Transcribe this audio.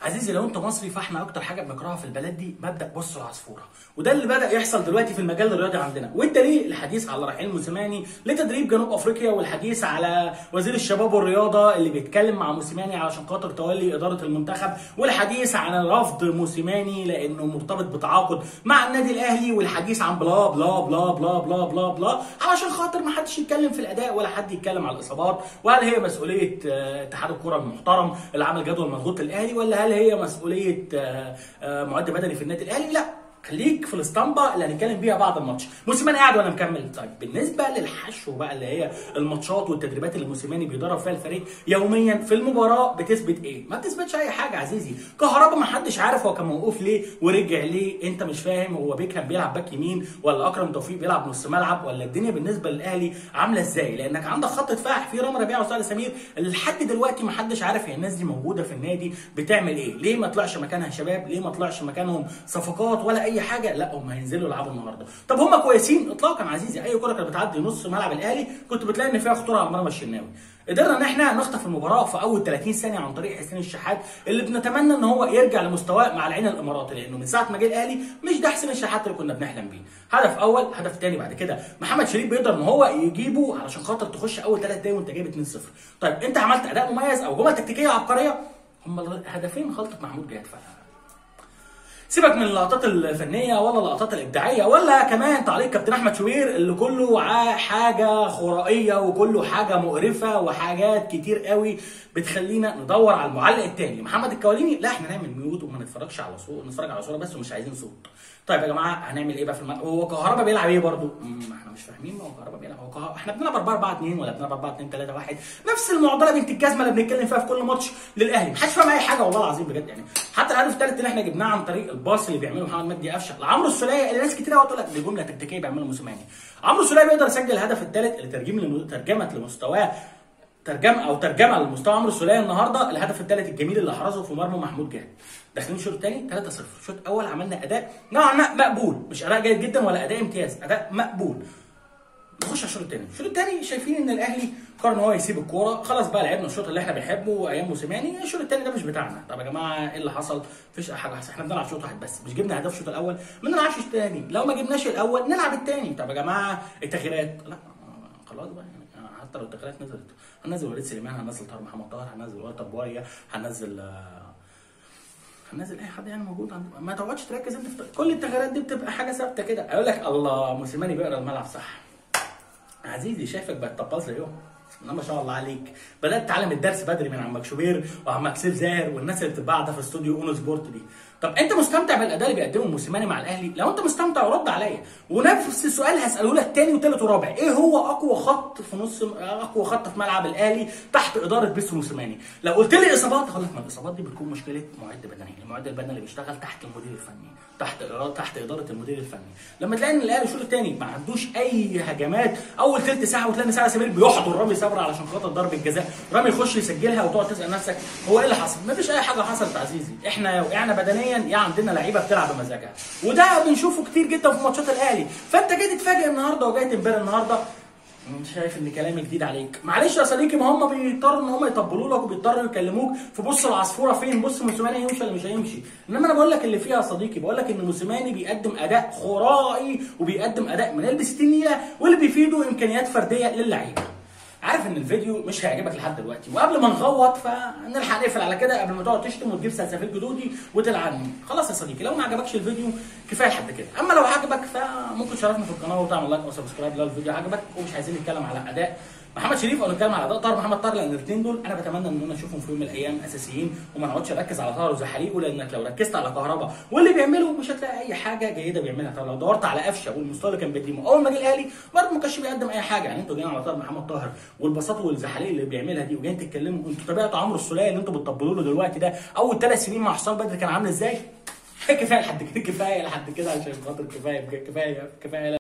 عزيزي لو انت مصري فاحنا اكتر حاجه بنكرهها في البلد دي مبدا بص العصفوره وده اللي بدا يحصل دلوقتي في المجال الرياضي عندنا والدليل الحديث على رحيل موسيماني لتدريب جنوب افريقيا والحديث على وزير الشباب والرياضه اللي بيتكلم مع موسيماني علشان خاطر تولي اداره المنتخب والحديث عن رفض موسيماني لانه مرتبط بتعاقد مع النادي الاهلي والحديث عن بلا بلا بلا بلا بلا بلا بلا علشان خاطر ما حدش يتكلم في الاداء ولا حد يتكلم على الاصابات وهل هي مسؤوليه آه، اتحاد الكره المحترم اللي عمل جدول مضغوط للاهلي ولا هل هي مسؤوليه آه، آه، معد بدني في النادي الاهلي لا خليك في الاسطمبه اللي هنتكلم بيها بعد الماتش موسيماني قاعد وانا مكمل طيب بالنسبه للحشو بقى اللي هي الماتشات والتدريبات اللي موسيماني بيدرب فيها الفريق يوميا في المباراه بتثبت ايه ما بتثبتش اي حاجه عزيزي كهربا ما حدش عارف هو كان موقوف ليه ورجع ليه انت مش فاهم هو بيكهام بيلعب باك يمين ولا اكرم توفيق بيلعب نص ملعب ولا الدنيا بالنسبه للاهلي عامله ازاي لانك عندك خط دفاع في رامي ربيعه وسهل سمير لحد دلوقتي ما حدش عارف هي الناس دي موجوده في النادي بتعمل ايه ليه ما طلعش مكانها شباب ليه ما طلعش مكانهم صفقات ولا اي حاجه لا هم هينزلوا يلعبوا النهارده طب هم كويسين اطلاقا عزيزي اي كره كانت بتعدي نص ملعب الاهلي كنت بتلاقي ان فيها خطوره على مرمى الشناوي قدرنا ان احنا نخطف المباراه في اول 30 ثانيه عن طريق حسين الشحات اللي بنتمنى ان هو يرجع لمستواه مع العين الاماراتي لانه من ساعه ما جه الاهلي مش ده حسين الشحات اللي كنا بنحلم بيه هدف اول هدف تاني بعد كده محمد شريف بيقدر ان هو يجيبه علشان خاطر تخش اول ثلاث دقايق وانت جايب 2-0 طيب انت عملت اداء مميز او جمل تكتيكيه عبقريه هم الهدفين غلطه محمود جهاد فعلا سيبك من اللقطات الفنيه ولا اللقطات الابداعيه ولا كمان تعليق كابتن احمد شوبير اللي كله ع- حاجه خرائيه وكله حاجه مقرفه وحاجات كتير قوي بتخلينا ندور على المعلق التاني محمد الكواليني لا احنا نعمل ميوت وما نتفرجش على صوت نتفرج على صوره بس ومش عايزين صوت طيب يا جماعه هنعمل ايه بقى في الملعب هو كهربا بيلعب ايه برضو مم، احنا مش فاهمين هو كهربا بيلعب هو كهربا احنا بنلعب 4 4 2 ولا بنلعب 4 2 3 1 نفس المعضله بنت الجزمه اللي بنتكلم فيها في كل ماتش للاهلي محدش فاهم اي حاجه والله العظيم بجد يعني حتى الهدف الثالث اللي احنا جبناه عن طريق الباص اللي بيعمله محمد مجدي قفشه لعمرو السوليه اللي ناس كتير قوي تقول لك دي جمله تكتيكيه بيعملها موسيماني عمرو السوليه بيقدر يسجل الهدف الثالث اللي ترجم لم- ترجمت لمستواه ترجمه او ترجمه لمستوى عمرو السوليه النهارده الهدف الثالث الجميل اللي احرزه في مرمى محمود جهاد داخلين الشوط الثاني 3-0 الشوط الاول عملنا اداء نوعا ما مقبول مش اداء جيد جدا ولا اداء امتياز اداء مقبول نخش على الشوط الثاني الشوط الثاني شايفين ان الاهلي قرر ان هو يسيب الكوره خلاص بقى لعبنا الشوط اللي احنا بنحبه ايام موسيماني الشوط الثاني ده مش بتاعنا طب يا جماعه ايه اللي حصل مفيش اي حاجه حصل احنا بنلعب شوط واحد بس مش جبنا اهداف الشوط الاول ما نلعبش الثاني لو ما جبناش الاول نلعب الثاني طب يا جماعه التغييرات لا خلاص بقى يعني حتى لو التغييرات نزلت هننزل وليد سليمان هننزل طاهر محمد طاهر هننزل والتر بواريا هننزل آه، هننزل اي حد يعني موجود عند ما تقعدش تركز انت في كل التغييرات دي بتبقى حاجه ثابته كده اقول لك الله موسيماني بيقرا الملعب صح عزيزي شايفك بقت طباز زيهم إنما ما شاء الله عليك بدات تتعلم الدرس بدري من عمك شوبير وعمك سيف زاهر والناس اللي بتبقى قاعده في استوديو اونو سبورت دي طب انت مستمتع بالاداء اللي بيقدمه موسيماني مع الاهلي لو انت مستمتع رد عليا ونفس السؤال هساله لك تاني وتالت ورابع ايه هو اقوى خط في نص اقوى خط في ملعب الاهلي تحت اداره بيسو موسيماني لو قلت لي اصابات هقول لك ما الاصابات دي بتكون مشكله معد بدني المعد البدني اللي بيشتغل تحت المدير الفني تحت إدارة تحت اداره المدير الفني لما تلاقي ان الاهلي الشوط الثاني ما عندوش اي هجمات اول ثلث ساعه وتلاقي ساعه سمير بيحضر رامي صبري علشان خاطر ضربه جزاء رامي يخش يسجلها وتقعد تسال نفسك هو ايه اللي حصل ما فيش اي حاجه حصلت عزيزي احنا يا وقعنا بدنيا يا عندنا لعيبه بتلعب بمزاجها وده بنشوفه كتير جدا في ماتشات الاهلي فانت جاي تتفاجئ النهارده وجاي تنبهر النهارده مش شايف ان كلامي جديد عليك معلش يا صديقي ما هم بيضطروا ان هم يطبلوا لك وبيضطروا يكلموك في بص العصفوره فين بص موسيماني هيمشي ولا مش هيمشي انما انا بقول لك اللي فيها يا صديقي بقول لك ان موسيماني بيقدم اداء خرائي وبيقدم اداء من يلبس النيله واللي بيفيده امكانيات فرديه للعيبه عارف ان الفيديو مش هيعجبك لحد دلوقتي وقبل ما نغوط فنلحق نقفل على كده قبل ما تقعد تشتم وتجيب سلسفيل جدودي وتلعني خلاص يا صديقي لو ما عجبكش الفيديو كفايه لحد كده اما لو عجبك فممكن تشرفنا في القناه وتعمل لايك او سبسكرايب لو الفيديو عجبك ومش عايزين نتكلم على اداء محمد شريف او نتكلم على اداء طاهر محمد طاهر لان الاثنين دول انا بتمنى ان انا اشوفهم في يوم من الايام اساسيين وما نقعدش نركز على طاهر وزحاليقه لانك لو ركزت على كهربا واللي بيعمله مش هتلاقي اي حاجه جيده بيعملها طب لو دورت على قفشه والمستوى اللي كان بيقدمه اول ما جه الاهلي برضه ما كانش بيقدم اي حاجه يعني انتوا جايين على طاهر محمد طاهر والبساطه والزحاليق اللي بيعملها دي وجايين تتكلموا انتوا تابعتوا عمرو السوليه اللي انتوا بتطبلوا له دلوقتي ده اول ثلاث سنين مع حسام بدري كان عامل ازاي؟ كفايه لحد كده كفايه لحد كده عشان خاطر كفايه كفايه كفايه